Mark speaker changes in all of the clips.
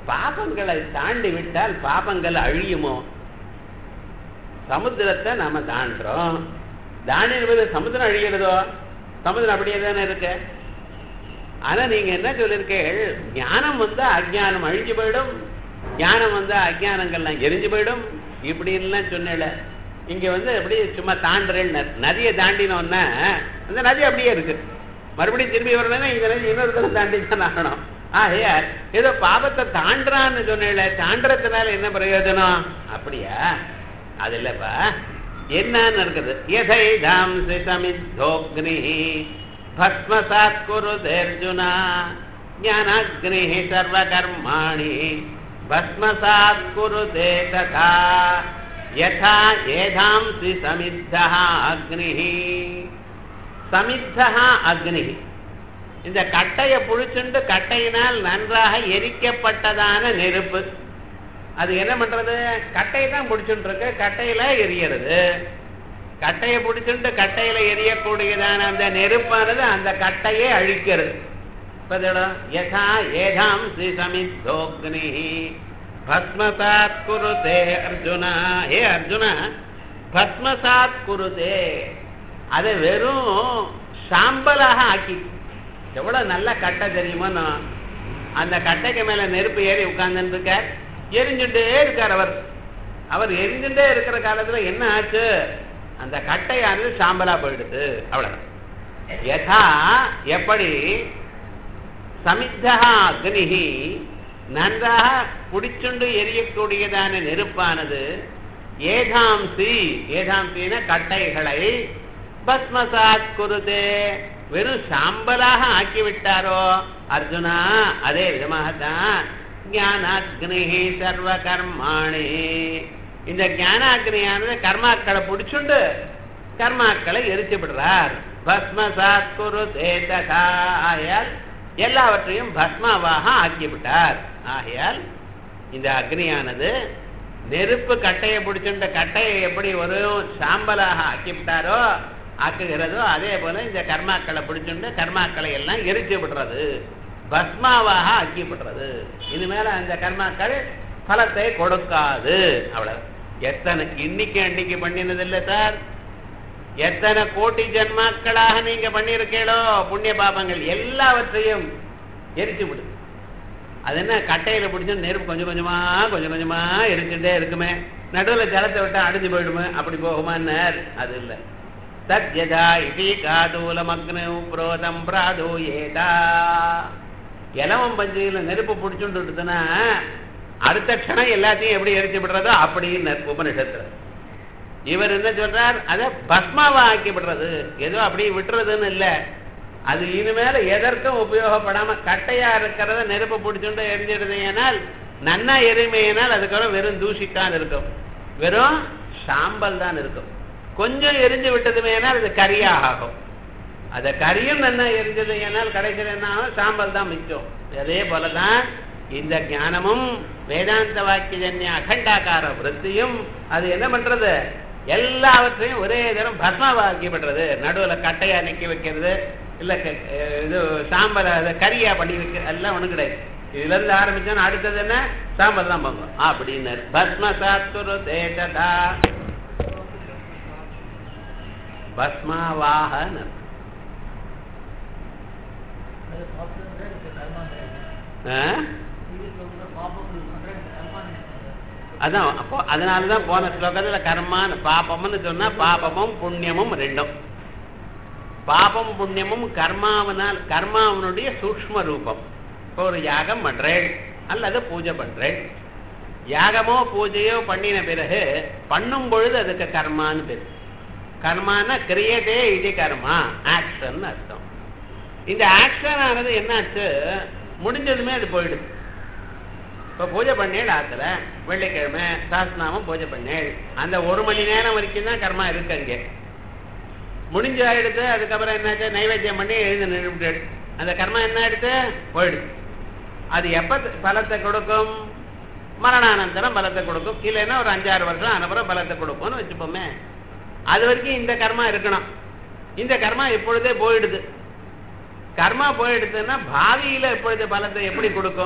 Speaker 1: பாபங்களை தாண்டி விட்டால் பாபங்கள் அழியுமோ சமுத்திரத்தை நாம தாண்டுறோம் தாண்டினது சமுத்திரம் அழிகிறதோ சமுத்திரம் அப்படியே தானே இருக்கு ஆனா நீங்க என்ன சொல்லியிருக்கீர்கள் ஞானம் வந்தா அஜ்ஞானம் அழிஞ்சு போயிடும் ஞானம் வந்தா அஜ்ஞானங்கள்லாம் எரிஞ்சு போயிடும் இப்படி எல்லாம் சொன்னல இங்க வந்து எப்படி சும்மா தாண்டுறேன் நதியை தாண்டினோன்னா அந்த நதி அப்படியே இருக்கு மறுபடியும் திரும்பி வரணும்னா இந்த நதி இன்னொரு தரம் தாண்டி தான் ஆகணும் ஆகையா ஏதோ பாபத்தை தாண்டுறான்னு சொன்னேன் தாண்டுறதுனால என்ன பிரயோஜனம் அப்படியா அது இல்லப்பா என்னன்னு இருக்குது எதை தாம்சி சமித்தோக்னி பஸ்மசாத் குருதே அர்ஜுனா ஞானாக்னி சர்வகர்மாணி பஸ்மசாத் குருதே ததா யதா ஏதாம்சி சமித்தா அக்னி சமித்தா அக்னி இந்த கட்டையை புடிச்சுண்டு கட்டையினால் நன்றாக எரிக்கப்பட்டதான நெருப்பு அது என்ன பண்றது கட்டையை தான் பிடிச்சுட்டு இருக்கு கட்டையில எரியறது கட்டையை பிடிச்சுட்டு கட்டையில எரியக்கூடியதான அந்த நெருப்பானது அந்த கட்டையை அழிக்கிறது யதா ஏதாம் ஸ்ரீ சமித்தோக்னி பஸ்மசாத் குருதே அர்ஜுனா ஏ அர்ஜுனா பஸ்மசாத் குருதே அதை வெறும் சாம்பலாக ஆக்கி எவ்வளவு நல்ல கட்டை தெரியுமோ அந்த கட்டைக்கு மேல நெருப்பு ஏறி உட்கார்ந்துட்டு இருக்கார் எரிஞ்சுட்டே இருக்கார் அவர் அவர் எரிஞ்சுட்டே இருக்கிற காலத்துல என்ன ஆச்சு அந்த கட்டையானது சாம்பலா போயிடுது அவ்வளவுதான் யதா எப்படி சமித்தா அக்னிஹி நன்றாக குடிச்சுண்டு எரியக்கூடியதான நெருப்பானது ஏதாம்சி ஏதாம்சின கட்டைகளை பஸ்மசாத் குருதே வெறும் சாம்பலாக ஆக்கிவிட்டாரோ அர்ஜுனா அதே விதமாகத்தான் ஞானாக்னி சர்வ கர்மாணி இந்த ஞானாக்னியானது கர்மாக்களை பிடிச்சுண்டு கர்மாக்களை எரிச்சு விடுறார் பஸ்மசாத் குரு ததா ஆயால் எல்லாவற்றையும் பஸ்மாவாக ஆக்கிவிட்டார் ஆகையால் இந்த அக்னியானது நெருப்பு கட்டையை பிடிச்சுண்ட கட்டையை எப்படி ஒரு சாம்பலாக ஆக்கிவிட்டாரோ ஆக்குகிறதோ அதே போல இந்த கர்மாக்களை பிடிச்சுண்டு கர்மாக்களை எல்லாம் எரிச்சு விடுறது பஸ்மாவாக ஆக்கி விடுறது இனிமேல அந்த கர்மாக்கள் பலத்தை கொடுக்காது அவ்வளவு எத்தனை இன்னைக்கு அன்னைக்கு பண்ணினது இல்லை சார் எத்தனை கோடி ஜன்மாக்களாக நீங்க பண்ணியிருக்கீங்களோ புண்ணிய பாபங்கள் எல்லாவற்றையும் எரிச்சு விடுது அது என்ன கட்டையில பிடிச்சு நெருப்பு கொஞ்சம் கொஞ்சமா கொஞ்சம் கொஞ்சமா எரிச்சுட்டே இருக்குமே நடுவில் ஜலத்தை விட்டா அடிஞ்சு போயிடுமே அப்படி போகுமான்னு அது இல்லை தத்யதா இதி காதூலமக்னு புரோதம் பிராதூயேதா இலவம் பஞ்சையில நெருப்பு பிடிச்சுட்டுனா அடுத்த க்ஷணம் எல்லாத்தையும் எப்படி எரிச்சு விடுறதோ அப்படின்னு உபனிஷத்துல இவர் என்ன சொல்றார் அதை பஸ்மாவா ஆக்கி விடுறது ஏதோ அப்படி விட்டுறதுன்னு இல்லை அது இனிமேல எதற்கும் உபயோகப்படாம கட்டையா இருக்கிறத நெருப்பு பிடிச்சுட்டு எரிஞ்சிடுது ஏனால் நன்னா எரிமையினால் அதுக்கப்புறம் வெறும் தூசித்தான் இருக்கும் வெறும் சாம்பல் தான் இருக்கும் கொஞ்சம் எரிஞ்சு விட்டதுமே அது கரியாக ஆகும் அதை கரியும் நன்னா எரிஞ்சது ஏனால் கடைசியில் என்ன ஆகும் சாம்பல் தான் மிச்சம் அதே போலதான் இந்த ஞானமும் வேதாந்த வாக்கியஜன்ய அகண்டாக்கார விருத்தியும் அது என்ன பண்றது எல்லாவற்றையும் ஒரே தரம் பஸ்மாவாக்கி பண்றது நடுவில் கட்டையா நிக்க வைக்கிறது இல்ல இது சாம்பலை அதை கரியா பண்ணி வைக்க எல்லாம் ஒண்ணு கிடையாது இதுல இருந்து ஆரம்பிச்சோன்னா அடுத்தது என்ன சாம்பல் தான் பண்ணும் அப்படின்னு பஸ்ம சாத்துரு தேதா பஸ்மாவாக அதான் அப்போ அதனாலதான் போன ஸ்லோகத்துல கர்மான்னு பாபம்னு சொன்னா பாபமும் புண்ணியமும் ரெண்டும் பாபம் புண்ணியமும் கர்மாவனால் கர்மாவனுடைய சூக்ம ரூபம் இப்போ ஒரு யாகம் பண்றேன் அல்லது பூஜை பண்றேன் யாகமோ பூஜையோ பண்ணின பிறகு பண்ணும் பொழுது அதுக்கு கர்மான்னு பேரு கர்மானா கிரியதே இது கர்மா ஆக்ஷன் அர்த்தம் இந்த ஆக்ஷன் ஆனது என்னாச்சு முடிஞ்சதுமே அது போயிடுது இப்போ பூஜை பண்ணேள் ஆத்துல வெள்ளிக்கிழமை சாஸ்திரநாமம் பூஜை பண்ணேள் அந்த ஒரு மணி நேரம் வரைக்கும் தான் கர்மா இருக்கு அங்கே முடிஞ்சு ஆயிடுது அதுக்கப்புறம் என்னாச்சு நைவேத்தியம் பண்ணி எழுந்து நின்றுட்டு அந்த கர்மா என்ன ஆயிடுது போயிடுது அது எப்ப பலத்தை கொடுக்கும் மரணானந்தரம் பலத்தை கொடுக்கும் இல்லைன்னா ஒரு அஞ்சாறு வருஷம் அனுப்புறம் பலத்தை கொடுக்கும்னு வச்சுப்போமே அது வரைக்கும் இந்த கர்மா இருக்கணும் இந்த கர்மா இப்பொழுதே போயிடுது கர்மா போயிடுதுன்னா பாவியில இப்பொழுது பலத்தை எப்படி கொடுக்கும்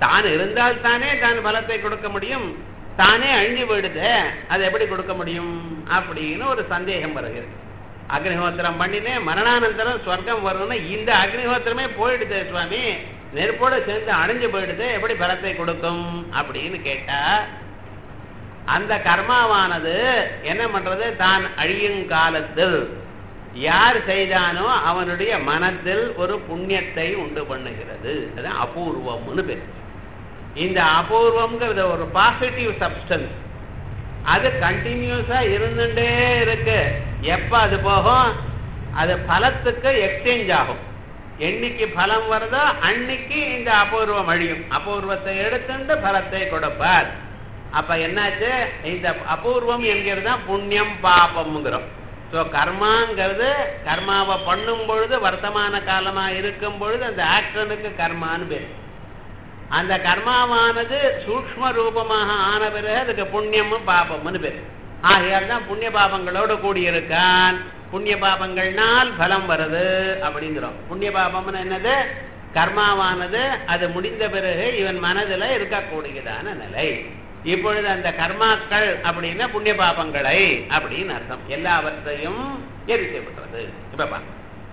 Speaker 1: தான் இருந்தால் தானே தான் பலத்தை கொடுக்க முடியும் தானே அழிஞ்சு போயிடுது அது எப்படி கொடுக்க முடியும் அப்படின்னு ஒரு சந்தேகம் வருகிறது அக்னிஹோத்திரம் பண்ணினேன் மரணானந்தரம் சொர்க்கம் வரும்னா இந்த அக்னிஹோத்திரமே போயிடுது சுவாமி நெருப்போட சேர்ந்து அடைஞ்சு போயிடுது எப்படி பலத்தை கொடுக்கும் அப்படின்னு கேட்டா அந்த கர்மாவானது என்ன பண்றது தான் அழியும் காலத்தில் யார் செய்தானோ அவனுடைய மனத்தில் ஒரு புண்ணியத்தை உண்டு பண்ணுகிறது அது அபூர்வம்னு பேர் இந்த அபூர்வம்ங்கிறது ஒரு பாசிட்டிவ் சப்ஸ்டன்ஸ் அது கண்டினியூஸா இருந்துட்டே இருக்கு எப்ப அது போகும் அது பலத்துக்கு எக்ஸ்சேஞ்ச் ஆகும் என்னைக்கு பலம் வருதோ அன்னைக்கு இந்த அபூர்வம் அழியும் அபூர்வத்தை எடுத்துட்டு பலத்தை கொடுப்பார் அப்ப என்னாச்சு இந்த அபூர்வம் என்கிறது தான் புண்ணியம் பாபம்ங்கிறோம் ஸோ கர்மாங்கிறது கர்மாவை பண்ணும் பொழுது வர்த்தமான காலமா இருக்கும் பொழுது அந்த ஆக்ஷனுக்கு கர்மான்னு பேர் அந்த கர்மாவானது சூக்ம ரூபமாக ஆன பிறகு அதுக்கு புண்ணியமும் பாபம்னு பேர் ஆகையால் தான் புண்ணிய பாபங்களோடு கூடியிருக்கான் புண்ணிய பாபங்கள்னால் பலம் வருது அப்படிங்கிறோம் புண்ணிய பாபம்னு என்னது கர்மாவானது அது முடிந்த பிறகு இவன் மனதில் இருக்கக்கூடியதான நிலை இப்பொழுது அந்த கர்மாக்கள் அப்படின்னா புண்ணிய பாபங்களை அப்படின்னு அர்த்தம் எல்லாவற்றையும் எரிக்கப்பட்டது இப்ப பா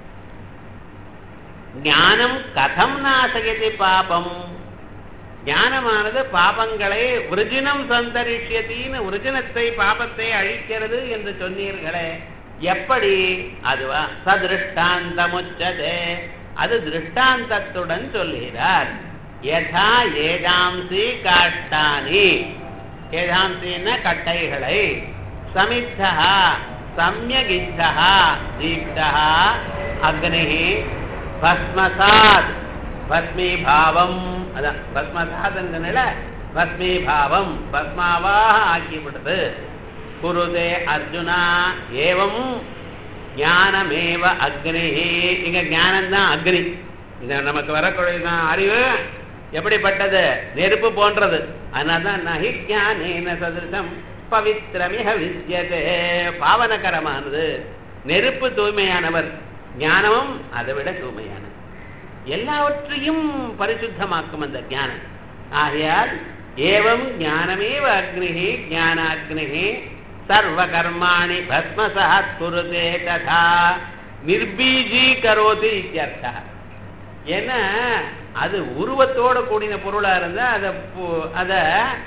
Speaker 1: ஞானம் கதம் நாசகதி பாபம் ஞானமானது பாபங்களை விருஜினம் சந்தரிஷ்யத்தின்னு விருஜினத்தை பாபத்தை அழிக்கிறது என்று சொன்னீர்களே எப்படி அதுவா சதிருஷ்டாந்தமுச்சதே அது திருஷ்டாந்தத்துடன் சொல்லுகிறார் யதா ஏதாம்சி காஷ்டானி ஏதாம்சின்னா கட்டைகளை சமித்தா சமயகித்தா தீப்தா அக்னி பஸ்மசாத் பஸ்மீபாவம் அதான் பஸ்மசாதங்கனால பஸ்மீபாவம் பஸ்மாவாக ஆக்கிவிடுது குருதே அர்ஜுனா ஏவம் ஞானமேவ அக்னி இங்க ஞானம் தான் அக்னி இந்த நமக்கு வரக்கூடிய அறிவு எப்படிப்பட்டது நெருப்பு போன்றது அதனால்தான் நகி ஞானேன சதிருஷம் பவித்திரமிக வித்தியதே பாவனகரமானது நெருப்பு தூய்மையானவர் ஞானமும் அதை விட தூய்மையானது எல்லாவற்றையும் பரிசுத்தமாக்கும் அந்த ஞானம் ஆகையால் ஏவம் ஞானமேவ அக்னிஹி ஞானாக்னிஹி சர்வ கர்மாணி பஸ்மசாத் குருதே ததா நிர்பீஜீ கரோதி இத்தியர்த்தா ஏன்னா அது உருவத்தோட கூடின பொருளா இருந்தா அதை அதை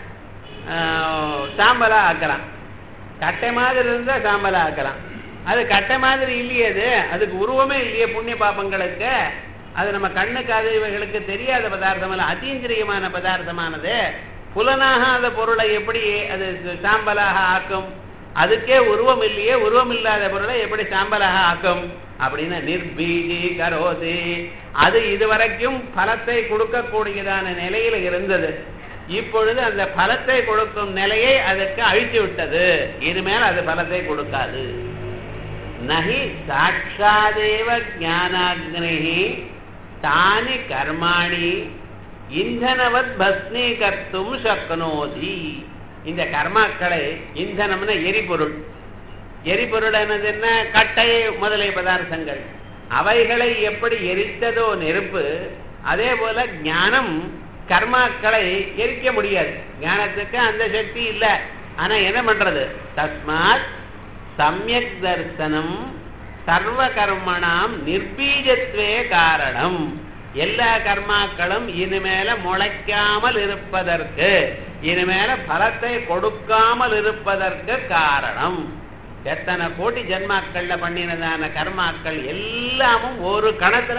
Speaker 1: சாம்பலா ஆக்கலாம் கட்டை மாதிரி இருந்தா சாம்பலா ஆக்கலாம் அது கட்டை மாதிரி இல்லையே அது அதுக்கு உருவமே இல்லையே புண்ணிய பாபங்களுக்கு அது நம்ம கண்ணுக்கு அது இவைகளுக்கு தெரியாத பதார்த்தம் அல்ல அதீந்திரியமான பதார்த்தமானது புலனாகாத பொருளை எப்படி அது சாம்பலாக ஆக்கும் அதுக்கே உருவம் இல்லையே உருவம் இல்லாத பொருளை எப்படி சாம்பலாக ஆக்கும் அப்படின்னு நிர்பீஜி கரோதி அது இதுவரைக்கும் பலத்தை கொடுக்கக்கூடியதான நிலையில இருந்தது இப்பொழுது அந்த பலத்தை கொடுக்கும் நிலையை அதற்கு அழித்து விட்டது இனிமேல் அது பலத்தை கொடுக்காது நகி சாட்சாதேவ ஜானாக்னி தானி கர்மாணி இந்தனவத் பஸ்மீகர்த்தும் சக்னோதி இந்த கர்மாக்களை இந்தனம்னா எரிபொருள் எரிபொருள் என்னது என்ன கட்டை முதலிய பதார்த்தங்கள் அவைகளை எப்படி எரித்ததோ நெருப்பு அதே போல ஞானம் கர்மாக்களை எரிக்க முடியாது ஞானத்துக்கு அந்த சக்தி இல்லை ஆனா என்ன பண்றது தஸ்மாத் சமயக் தர்சனம் சர்வ கர்மணாம் நிர்பீஜத்வே காரணம் எல்லா கர்மாக்களும் இனிமேல முளைக்காமல் இருப்பதற்கு இனிமேல பலத்தை கொடுக்காமல் இருப்பதற்கு காரணம் எத்தனை கோடி ஜென்மாக்கள்ல பண்ணினதான கர்மாக்கள் எல்லாமும் ஒரு கணத்துல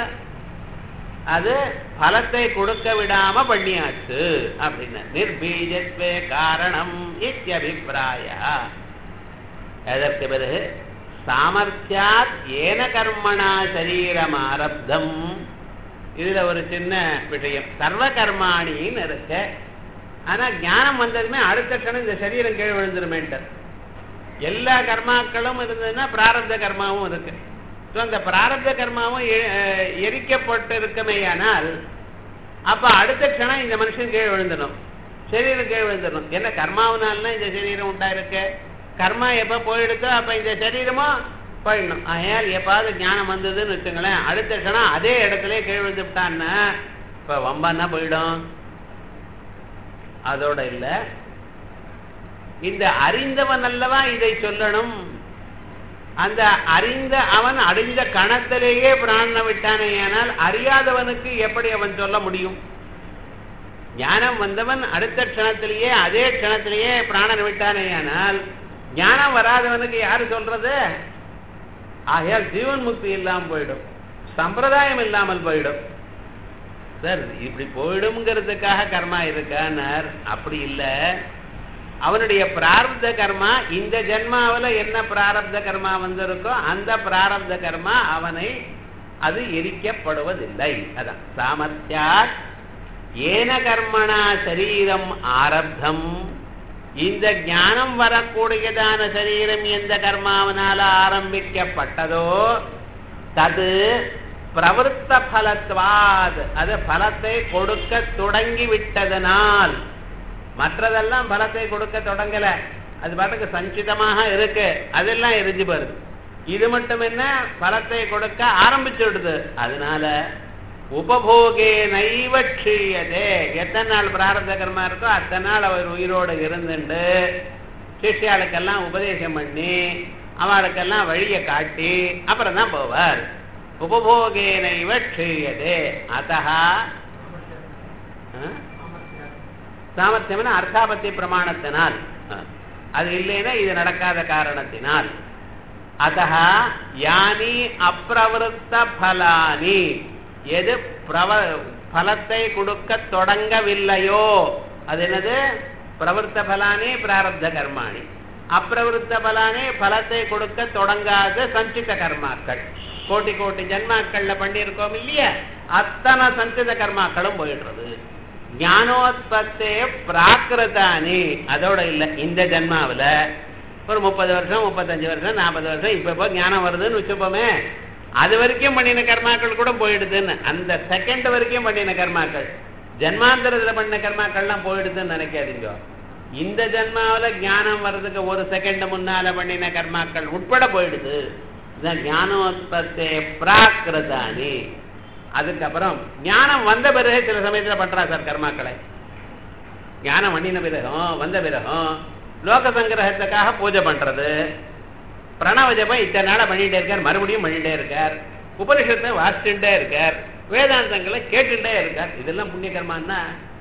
Speaker 1: அது பலத்தை கொடுக்க விடாம பண்ணியாச்சு அப்படின்னு நிர்பீஜத்வே காரணம் இத்தியபிப்பிராய அதற்கு பிறகு சாமர்த்தியாத் ஏன கர்மணா சரீரம் ஆரப்தம் இதுல ஒரு சின்ன விஷயம் சர்வ கர்மாணின்னு இருக்கு ஆனா ஞானம் வந்ததுமே அடுத்த கணம் இந்த சரீரம் கீழ் விழுந்துருமேன்ட்டு எல்லா கர்மாக்களும் இருந்ததுன்னா பிராரப்த கர்மாவும் இருக்கு ஸோ அந்த பிராரப்த கர்மாவும் எரிக்கப்பட்டு இருக்கமேயானால் அப்ப அடுத்த க்ஷணம் இந்த மனுஷன் கீழ் விழுந்துடும் சரீரம் கீழ் விழுந்துடும் என்ன கர்மாவனால்னா இந்த சரீரம் உண்டாயிருக்கு கர்மா எப்ப போயிடுதோ அப்ப இந்த சரீரமும் போயிடணும் ஆகையால் எப்பாவது ஞானம் வந்ததுன்னு வச்சுங்களேன் அடுத்த க்ஷணம் அதே இடத்துல கீழ் விழுந்துட்டான்னா இப்ப வம்பான்னா போயிடும் அதோட இல்ல இந்த அறிந்தவன் அல்லவா இதை சொல்லணும் அந்த அறிந்த அவன் அறிந்த கணத்திலேயே பிராணனை விட்டானே ஆனால் அறியாதவனுக்கு எப்படி அவன் சொல்ல முடியும் ஞானம் வந்தவன் அடுத்த க்ஷணத்திலேயே அதே க்ஷணத்திலேயே பிராணன் விட்டானே ஆனால் ஞானம் வராதவனுக்கு யாரு சொல்றது ஆகையால் ஜீவன் முக்தி இல்லாமல் போயிடும் சம்பிரதாயம் இல்லாமல் போயிடும் சார் இப்படி போயிடும்ங்கிறதுக்காக கர்மா இருக்கானார் அப்படி இல்லை அவனுடைய பிராரப்த கர்மா இந்த ஜென்மாவில் என்ன பிராரப்த கர்மா வந்திருக்கோ அந்த பிராரப்த கர்மா அவனை அது எரிக்கப்படுவதில்லை அதான் சாமர்த்தியா ஏன கர்மணா சரீரம் ஆரப்தம் இந்த ஞானம் வரக்கூடியதான சரீரம் எந்த கர்மாவனால ஆரம்பிக்கப்பட்டதோ தது பிரவருத்த பலத்வாத் அது பலத்தை கொடுக்க தொடங்கி விட்டதனால் மற்றதெல்லாம் பலத்தை கொடுக்க தொடங்கல அது பாட்டுக்கு சஞ்சிதமாக இருக்கு அதெல்லாம் எரிஞ்சு போருது இது மட்டும் என்ன பலத்தை கொடுக்க ஆரம்பிச்சு விடுது அதனால உபபோகே நைவ க்ஷீயதே எத்தனை நாள் பிராரப்த கர்மா இருக்கோ அத்தனை நாள் அவர் உயிரோடு இருந்துட்டு சிஷ்யாளுக்கெல்லாம் உபதேசம் பண்ணி அவளுக்கெல்லாம் வழியை காட்டி அப்புறம் தான் போவார் உபபோகே நைவ க்ஷீயதே அத்தா சாமர்த்தியம்னா அர்த்தாபத்திய பிரமாணத்தினால் அது இல்லைன்னா இது நடக்காத காரணத்தினால் அத்தா யானி அப்பிரவருத்த பலானி எது பிரவ பலத்தை கொடுக்க தொடங்கவில்லையோ அது என்னது பிரவருத்த பலானி பிராரப்த கர்மாணி அப்பிரவருத்த பலானி பலத்தை கொடுக்க தொடங்காத சஞ்சித கர்மாக்கள் கோட்டி கோட்டி ஜன்மாக்கள்ல பண்ணியிருக்கோம் இல்லையா அத்தனை சஞ்சித கர்மாக்களும் போயிடுறது ஞானோத்பத்தே பிராகிருதானி அதோட இல்லை இந்த ஜென்மாவில் ஒரு முப்பது வருஷம் முப்பத்தஞ்சு வருஷம் நாற்பது வருஷம் இப்போ இப்போ ஞானம் வருதுன்னு வச்சுப்போமே அது வரைக்கும் பண்ணின கர்மாக்கள் கூட போயிடுதுன்னு அந்த செகண்ட் வரைக்கும் பண்ணின கர்மாக்கள் ஜென்மாந்தரத்தில் பண்ண கர்மாக்கள்லாம் போயிடுதுன்னு நினைக்காதீங்க இந்த ஜென்மாவில் ஞானம் வர்றதுக்கு ஒரு செகண்ட் முன்னால பண்ணின கர்மாக்கள் உட்பட போயிடுது ஞானோத்பத்தே பிராகிருதானி அதுக்கப்புறம் ஞானம் வந்த பிறகு சில சமயத்தில் பண்றா சார் கர்மாக்களை ஞானம் பண்ணின பிறகும் வந்த பிறகும் லோக சங்கிரகத்துக்காக பூஜை பண்றது பிரணவ ஜபம் இத்தனை நாளை பண்ணிட்டே இருக்கார் மறுபடியும் பண்ணிட்டே இருக்கார் உபனிஷத்தை வாசிச்சுட்டே இருக்கார் வேதாந்தங்களை கேட்டுட்டே இருக்கார் இதெல்லாம் புண்ணிய கர்மான்னா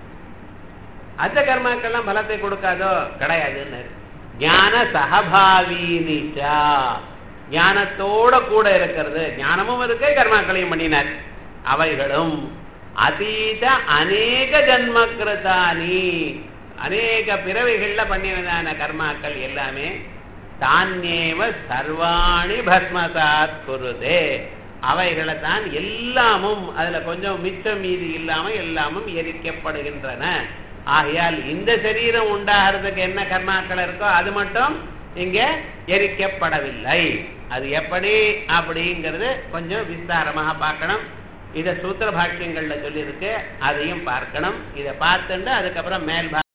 Speaker 1: அந்த கர்மாக்கெல்லாம் பலத்தை கொடுக்காதோ கிடையாதுன்னு ஞான சகபாவீனிச்சா ஞானத்தோட கூட இருக்கிறது ஞானமும் இருக்கு கர்மாக்களையும் பண்ணினார் அவைகளும் அதீத அநேக ஜன்மக்கிருதானி அநேக பிறவைகள்ல பண்ணினதான கர்மாக்கள் எல்லாமே தானியேவ சர்வாணி பஸ்மசாத் குருதே அவைகளை தான் எல்லாமும் அதுல கொஞ்சம் மிச்சம் மீதி இல்லாம எல்லாமும் எரிக்கப்படுகின்றன ஆகையால் இந்த சரீரம் உண்டாகிறதுக்கு என்ன கர்மாக்கள் இருக்கோ அது மட்டும் இங்க எரிக்கப்படவில்லை அது எப்படி அப்படிங்கிறது கொஞ்சம் விஸ்தாரமாக பார்க்கணும் இதை சூத்திர பாஷ்யங்கள்ல சொல்லியிருக்கு அதையும் பார்க்கணும் இதை பார்த்துட்டு அதுக்கப்புறம் மேல்